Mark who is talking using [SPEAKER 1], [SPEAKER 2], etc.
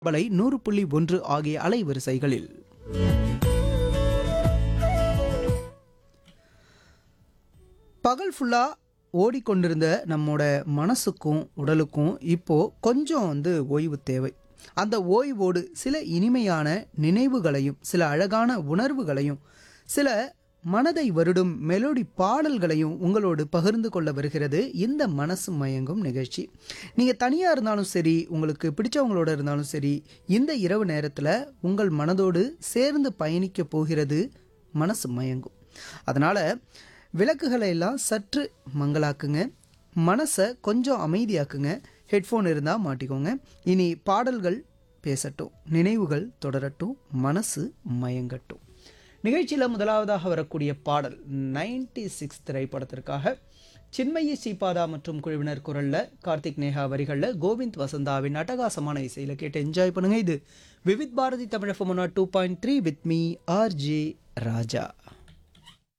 [SPEAKER 1] பலை நூறு புள்ளி ஒன்று ஆகிய அலைவரிசைகளில் பகல் ஃபுல்லாக ஓடிக்கொண்டிருந்த நம்மோட மனசுக்கும் உடலுக்கும் இப்போ கொஞ்சம் வந்து ஓய்வு தேவை அந்த ஓய்வோடு சில இனிமையான நினைவுகளையும் சில அழகான உணர்வுகளையும் சில மனதை வருடும் மெலோடி பாடல்களையும் உங்களோடு பகிர்ந்து கொள்ள வருகிறது இந்த மனசு மயங்கும் நிகழ்ச்சி நீங்கள் தனியாக இருந்தாலும் சரி உங்களுக்கு பிடிச்சவங்களோட இருந்தாலும் சரி இந்த இரவு நேரத்தில் உங்கள் மனதோடு சேர்ந்து பயணிக்க போகிறது மனசு மயங்கும் அதனால் விளக்குகளை எல்லாம் சற்று மங்கலாக்குங்க மனசை கொஞ்சம் அமைதியாக்குங்க ஹெட்ஃபோன் இருந்தால் மாட்டிக்கோங்க இனி பாடல்கள் பேசட்டும் நினைவுகள் தொடரட்டும் மனசு மயங்கட்டும் நிகழ்ச்சியில் முதலாவதாக வரக்கூடிய பாடல் நைன்டி சிக்ஸ் திரைப்படத்திற்காக சின்மயி ஸ்ரீபாதா மற்றும் குழுவினர் குரலில் கார்த்திக் நேஹா வரிகளில் கோவிந்த் வசந்தாவின் அட்டகாசமான இசையில் கேட்டு என்ஜாய் பண்ணுங்க இது Vividh Bharati Tamil two point three with me RJ Raja